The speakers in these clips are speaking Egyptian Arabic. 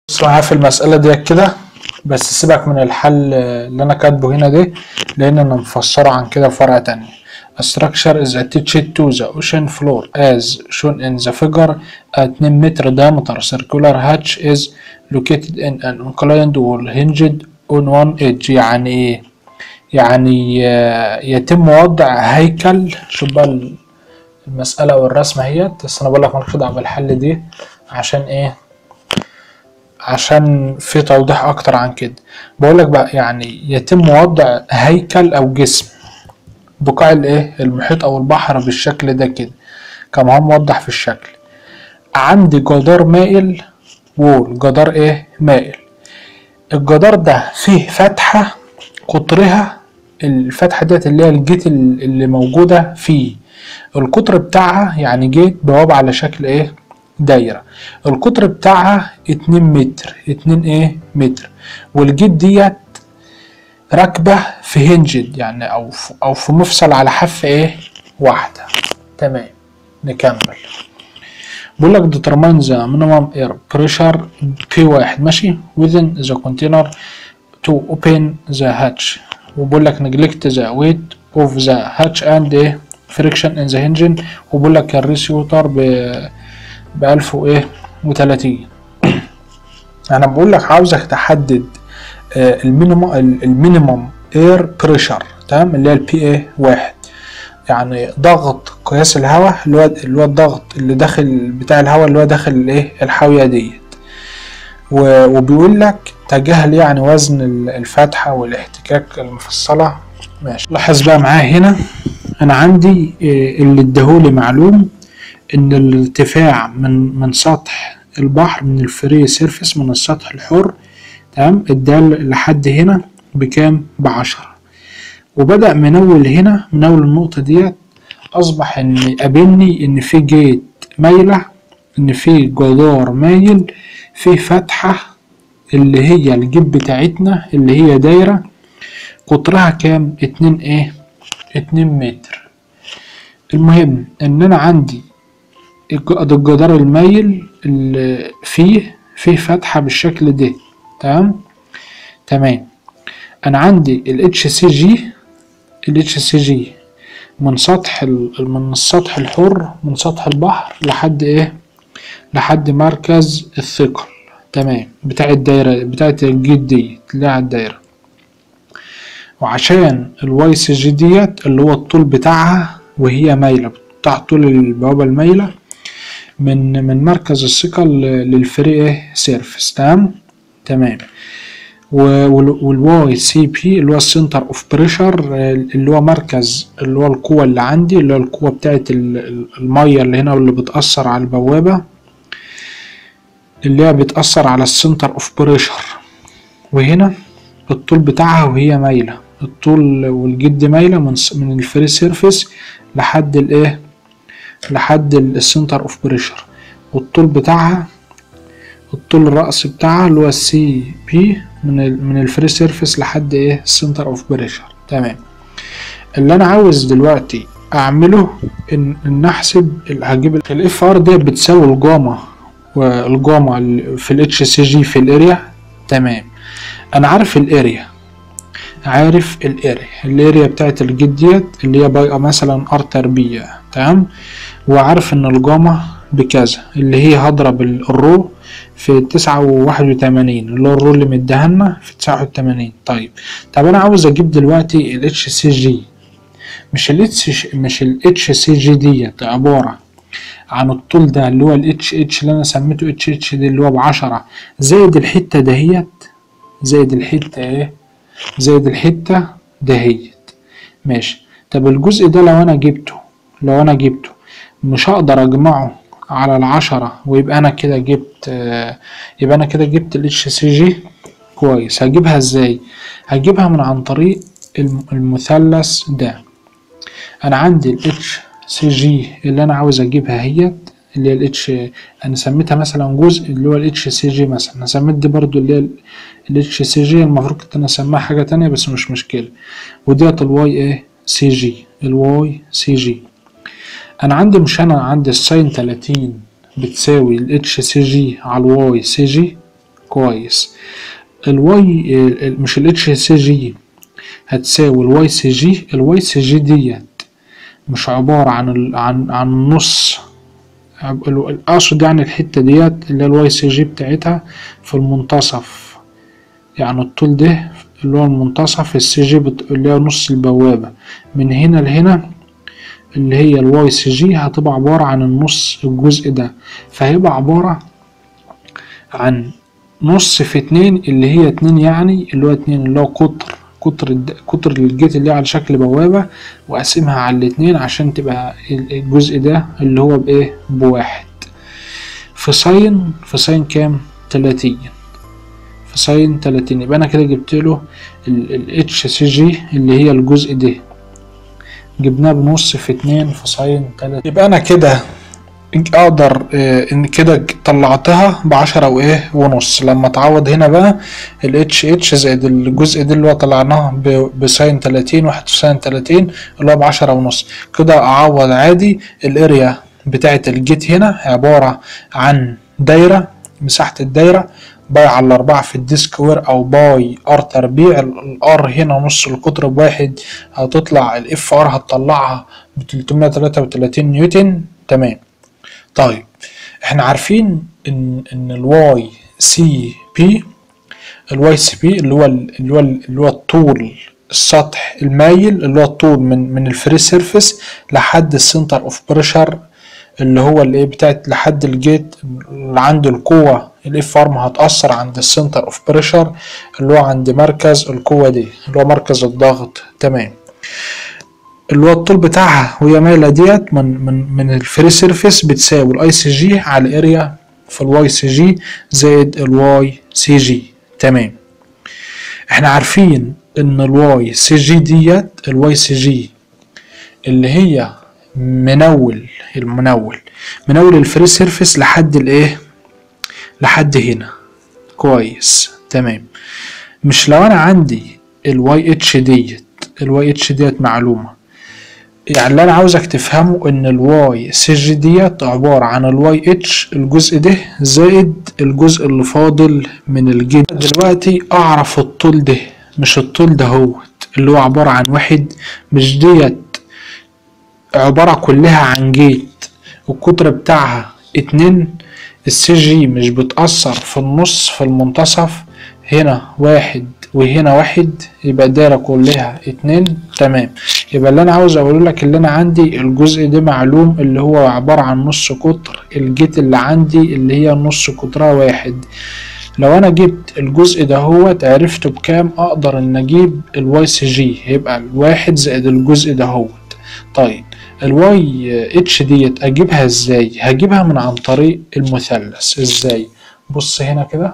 بص معايا في المسألة دي كده بس سيبك من الحل اللي أنا كاتبه هنا ده لأن أنا مفسره عن كده في ورقة تانية A structure is attached to the ocean floor as shown in the figure. A 2 meter diameter circular hatch is located in an inclined wall hinged on one edge يعني إيه؟ يعني آه، يتم وضع هيكل شوف بقى المسألة والرسمة اهيت بس أنا بقول لك مالكش دعوة بالحل دي عشان إيه؟ عشان في توضيح اكتر عن كده بقول لك بقى يعني يتم وضع هيكل او جسم بقاع الايه المحيط او البحر بالشكل ده كده كما هو موضح في الشكل عندي جدار مائل وول جدار ايه مائل الجدار ده فيه فتحة قطرها الفتحة ديت اللي هي الجيت اللي موجودة فيه القطر بتاعها يعني جيت بوابة على شكل ايه دايرة القطر بتاعها اتنين متر اتنين ايه متر والجيت ديت راكبة في هنجد يعني او في او في مفصل على حافة ايه واحدة تمام نكمل بقول لك determine the minimum air pressure P واحد ماشي within the container to open the hatch وبقول لك neglect the weight of the hatch and ايه friction in the engine وبقول لك الريسيوتر ب بألف وإيه وتلاتين أنا بقول لك عاوزك تحدد آه، المينيمم المينيمم اير بريشر تمام اللي هي البي اي واحد يعني ضغط قياس الهواء اللي هو اللي هو الضغط اللي داخل بتاع الهواء اللي هو داخل الايه الحاوية ديت و- وبيقول لك تجاهل يعني وزن ال- الفتحة والاحتكاك المفصلة ماشي لاحظ بقى معايا هنا انا عندي آه، اللي اداهولي معلوم ان الارتفاع من من سطح البحر من الفري سيرفيس من السطح الحر تمام ادال لحد هنا بكام بعشرة وبدأ من اول هنا من اول النقطة ديت اصبح ان قابلني ان في جيت مايلة ان في جدار مايل في فتحة اللي هي الجيب بتاعتنا اللي هي دايرة قطرها كام اتنين ايه اتنين متر المهم ان انا عندي الج- الجدار المايل اللي فيه فيه فتحة بالشكل ده تمام تمام انا عندي ال HCG ال HCG من سطح ال- من السطح الحر من سطح البحر لحد ايه لحد مركز الثقل تمام بتاع الدايرة بتاعة الجيت ديت اللي على الدايرة وعشان الواي سي جي ديت اللي هو الطول بتاعها وهي مايلة بتاع طول البوابة المايلة من من مركز الثقل للفري ايه سيرفس تمام تمام والواي سي بي اللي هو السنتر اوف بريشر اللي هو مركز اللي هو القوة اللي عندي اللي هو القوة بتاعت ال- ال- المية اللي هنا واللي بتأثر على البوابة اللي هي بتأثر على السنتر اوف بريشر وهنا الطول بتاعها وهي مايلة الطول والجد مايلة من س- من الفري سيرفيس لحد الايه لحد السنتر اوف بريشر والطول بتاعها الطول الرأس بتاعها اللي هو السي بي من ال من الفري سيرفيس لحد ايه السنتر اوف بريشر تمام اللي انا عاوز دلوقتي اعمله ان ان احسب ال- هجيب الاف ار دي بتساوي الجاما والجاما ال- في الاتش سي جي في الاريا تمام انا عارف الاريا عارف الاريا الاريا بتاعت الجيت ديت اللي هي بقى مثلا ار تربيع تمام وعارف ان الجاما بكذا اللي هي هضرب ال- الرو في تسعة وواحد وتمانين اللي هو الرو اللي مديهالنا في تسعة واحد وتمانين طيب طب انا عاوز اجيب دلوقتي ال اتش سي جي مش ال اتش مش ال اتش سي جي ديت عبارة عن الطول ده اللي هو ال اتش اتش اللي انا سميته اتش اتش دي اللي هو بعشرة زائد الحتة دهيت زائد الحتة ايه زائد الحتة دهيت ماشي طب الجزء ده لو انا جبته لو انا جبته مش هقدر اجمعه على العشرة ويبقى انا كده جبت آه، يبقى انا كده جبت ال HCG كويس هجيبها ازاي هجيبها من عن طريق الم- المثلث ده انا عندي ال HCG اللي انا عاوز اجيبها هي اللي هي ال H انا سميتها مثلا جزء اللي هو ال HCG مثلا انا سميت دي برضو اللي هي ال HCG المفروض كنت انا اسميها حاجة تانية بس مش مشكلة وديت الواي ايه سي جي الواي سي جي انا عندي مش انا عندي الساين 30 بتساوي ال اتش سي جي على الواي سي جي كويس الواي آه، مش الاتش سي جي هتساوي الواي سي جي الواي سي جي ديت مش عبارة عن ال... عن عن النص عب- ال- اقصد يعني الحتة ديت اللي هي الواي سي جي بتاعتها في المنتصف يعني الطول ده اللي هو المنتصف السي جي بت... اللي هي نص البوابة من هنا لهنا اللي هي الواي سي جي هتبقى عبارة عن النص الجزء ده فهيبقى عبارة عن نص في اتنين اللي هي اتنين يعني اللي هو اتنين اللي هو قطر قطر الد... قطر الجيت اللي هي على شكل بوابة وأقسمها على الاتنين عشان تبقى ال- الجزء ده اللي هو بإيه بواحد في ساين في ساين كام تلاتين في ساين تلاتين يبقى أنا كده جبت له ال اتش سي جي اللي هي الجزء ده جبناه بنص في اتنين في ساين تلاتين يبقى أنا كده اقدر آه، ان كده طلعتها بعشرة وايه ونص لما تعوض هنا بقى ال اتش اتش زائد الجزء ده اللي هو طلعناه ب- بساين تلاتين واحد في ساين تلاتين اللي هو بعشرة ونص كده اعوض عادي الاريا بتاعت الجيت هنا عبارة عن دايرة مساحة الدايرة باي على الأربعة في الديسكوير أو باي ار تربيع الار هنا نص القطر بواحد هتطلع الاف ار هتطلعها ب 333 نيوتن تمام طيب احنا عارفين ان ان الواي سي بي الواي سي بي اللي هو ال- اللي هو ال- اللي هو الطول السطح المايل اللي هو الطول من من الفري سيرفيس لحد السنتر اوف بريشر اللي هو الايه بتاعت لحد الجيت اللي عند القوة الاف ارم هتأثر عند السنتر اوف بريشر اللي هو عند مركز القوة دي اللي هو مركز الضغط تمام اللي هو الطول بتاعها وهي مايلة ديت من من من الفري سيرفيس بتساوي الاي سي جي على الاريا في الواي سي جي زائد الواي سي جي تمام احنا عارفين ان الواي سي جي ديت الواي سي جي اللي هي منول المنول منول الفري سيرفيس لحد الايه لحد هنا كويس تمام مش لو انا عندي الواي اتش ديت الواي اتش ديت معلومه يعني اللي انا عاوزك تفهمه ان الواي سي جي ديت عبارة عن الواي اتش الجزء ده زائد الجزء اللي فاضل من الجيت دلوقتي اعرف الطول ده مش الطول ده هو اللي هو عبارة عن واحد مش ديت عبارة كلها عن جيت والقطر بتاعها اتنين السي جي مش بتأثر في النص في المنتصف هنا واحد وهنا واحد يبقى الدايرة كلها اتنين تمام يبقى اللي انا عاوز اقوله لك اللي انا عندي الجزء ده معلوم اللي هو عبارة عن نص قطر الجيت اللي عندي اللي هي نص قطرها واحد لو انا جبت الجزء ده هو عرفته بكام اقدر ان اجيب الواي سي جي هيبقى الواحد زائد الجزء ده هو طيب الواي اتش ديت اجيبها ازاي هجيبها من عن طريق المثلث ازاي بص هنا كده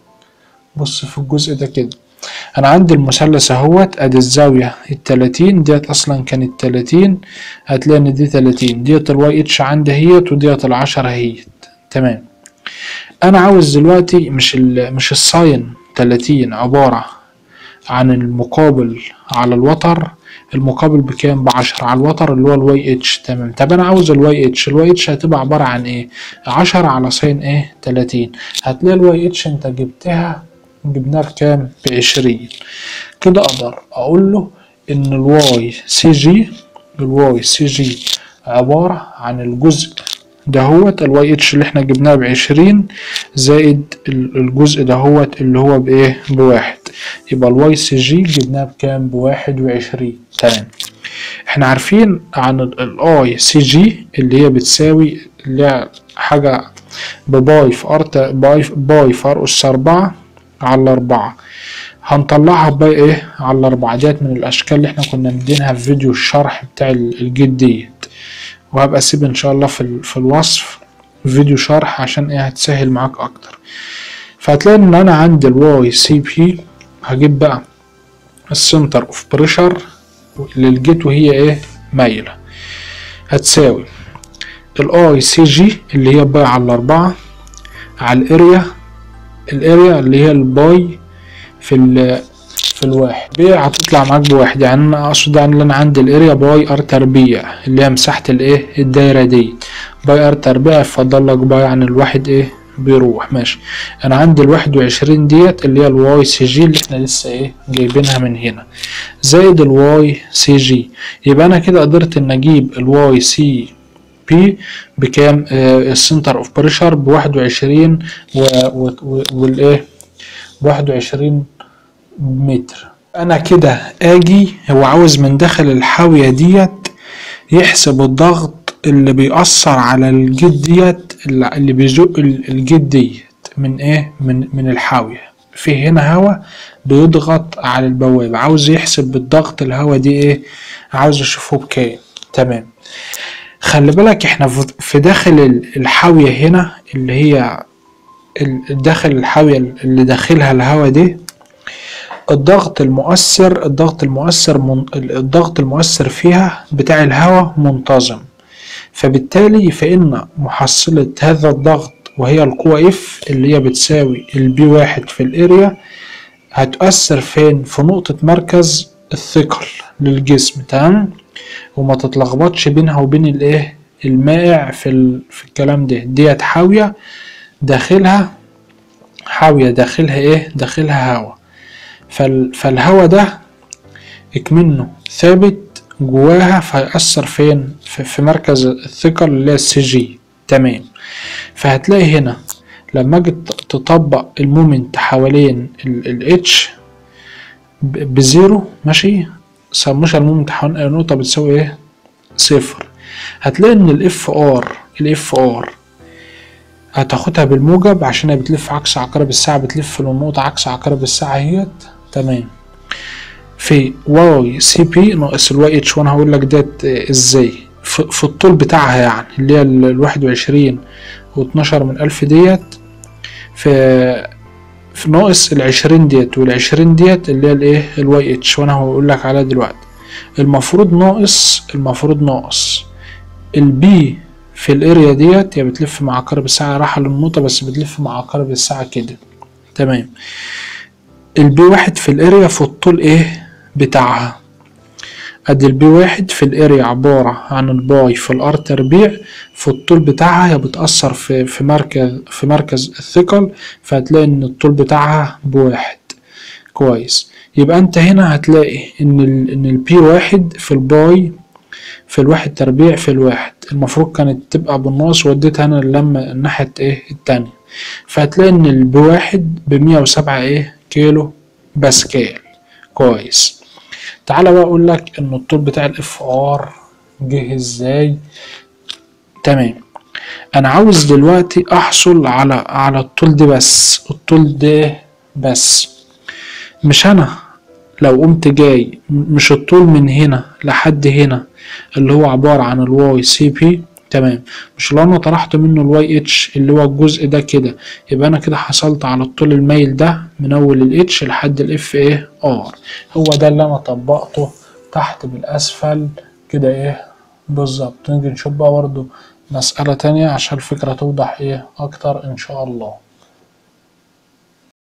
بص في الجزء ده كده انا عندي المثلث اهوت ادي الزاوية التلاتين ديت اصلا كانت تلاتين هتلاقي ان دي تلاتين ديت الواي اتش عندي اهيت وديت العشرة اهيت تمام انا عاوز دلوقتي مش ال مش الساين تلاتين عبارة عن المقابل على الوتر المقابل بكام بعشرة على الوتر اللي هو الواي اتش تمام طب انا عاوز الواي اتش الواي اتش هتبقى عبارة عن ايه عشرة على ساين ايه تلاتين هتلاقي الواي اتش انت جبتها جبناها بكام بعشرين كده اقدر اقول له ان الواي سي جي الواي سي جي عبارة عن الجزء دهوت الواي اتش اللي احنا جبناه بعشرين زائد ال- الجزء دهوت اللي هو بايه بواحد يبقى الواي سي جي جبناه بكام بواحد وعشرين تمام احنا عارفين عن الاي سي جي اللي هي بتساوي اللي هي حاجة بباي في ار تا- باي باي في ار اس اربعة على اربعة هنطلعها بقى ايه على الاربعة ديت من الاشكال اللي احنا كنا مدينها في فيديو الشرح بتاع ال- الجيت ديت وهبقى اسيب ان شاء الله في, ال- في الوصف فيديو شرح عشان ايه هتسهل معاك اكتر فهتلاقي ان انا عندي الواي سي بي هجيب بقى السنتر اوف بريشر للجيت وهي ايه مايلة هتساوي الاي سي جي اللي هي باي على الاربعة على الاريا الاريا اللي هي الباي في ال في الواحد بي هتطلع معاك بواحد يعني انا اقصد يعني ان انا عندي الاريا باي ار تربيع اللي هي مساحة الايه الدايرة دي باي ار تربيع يفضل لك باي عن الواحد ايه بيروح ماشي انا عندي الواحد وعشرين ديت اللي هي الواي سي جي اللي احنا لسه ايه جايبينها من هنا زائد الواي سي جي يبقى انا كده قدرت ان اجيب الواي سي بي بكام آه السنتر اوف بريشر بواحد وعشرين والايه بواحد وعشرين متر انا كده اجي هو عاوز من داخل الحاوية ديت يحسب الضغط اللي بيأثر على الجد ديت اللي اللي بيزق ال- الجد ديت من ايه من من الحاوية في هنا هوا بيضغط على البوابة عاوز يحسب بالضغط الهوا دي ايه عاوز يشوفه بكام تمام خلي بالك احنا في- في داخل ال- الحاوية هنا اللي هي ال- داخل الحاوية اللي داخلها الهوا دي الضغط المؤثر الضغط المؤثر من الضغط المؤثر فيها بتاع الهواء منتظم فبالتالي فإن محصلة هذا الضغط وهي القوة اف اللي هي بتساوي البي واحد في الاريا هتؤثر فين في نقطة مركز الثقل للجسم تمام وما تتلخبطش بينها وبين الايه المائع في, ال... في الكلام ده ديت حاوية داخلها حاوية داخلها ايه داخلها هوا فال... فالهوا ده اكمنه ثابت جواها فهيأثر فين في, في مركز الثقل اللي هي السي جي تمام فهتلاقي هنا لما اجي تطبق المومنت حوالين الاتش بزيرو ماشي سموش المومنت حوالين اي نقطة بتساوي ايه صفر هتلاقي ان الاف ار الاف ار هتاخدها بالموجب عشان هي بتلف عكس عقارب الساعة بتلف للنقطة عكس عقارب الساعة اهيت تمام في واي سي بي ناقص الواي اتش وانا هقول لك ديت ازاي في, في الطول بتاعها يعني اللي هي الواحد وعشرين واتناشر من ألف ديت في في ناقص العشرين ديت والعشرين ديت اللي هي الايه الواي اتش وانا هقول لك عليها دلوقتي المفروض ناقص المفروض ناقص البي في الاريا ديت هي بتلف مع عقارب الساعة رايحة للنقطة بس بتلف مع عقارب الساعة كده تمام البي واحد في الاريا في الطول ايه بتاعها ادي البي واحد في الاريا عبارة عن الباي في الار تربيع في الطول بتاعها هي بتأثر في في مركز في مركز الثقل فهتلاقي ان الطول بتاعها بواحد كويس يبقى انت هنا هتلاقي ان ال ان البي واحد في الباي في الواحد تربيع في الواحد المفروض كانت تبقى بالناقص وديتها انا لما الناحية ايه التانية فهتلاقي ان البي واحد بمية وسبعة ايه كيلو باسكال كويس تعالى بقى اقول لك ان الطول بتاع الاف ار جه ازاي تمام انا عاوز دلوقتي احصل على على الطول ده بس الطول ده بس مش انا لو قمت جاي مش الطول من هنا لحد هنا اللي هو عبارة عن الواي سي بي تمام مش لو انا طرحت منه الواي اتش اللي هو الجزء ده كده يبقى انا كده حصلت على الطول المايل ده من اول الاتش لحد الاف ايه ار هو ده اللي انا طبقته تحت بالاسفل كده ايه بالظبط نيجي نشوف بقى برضه مسألة تانية عشان الفكرة توضح ايه اكتر ان شاء الله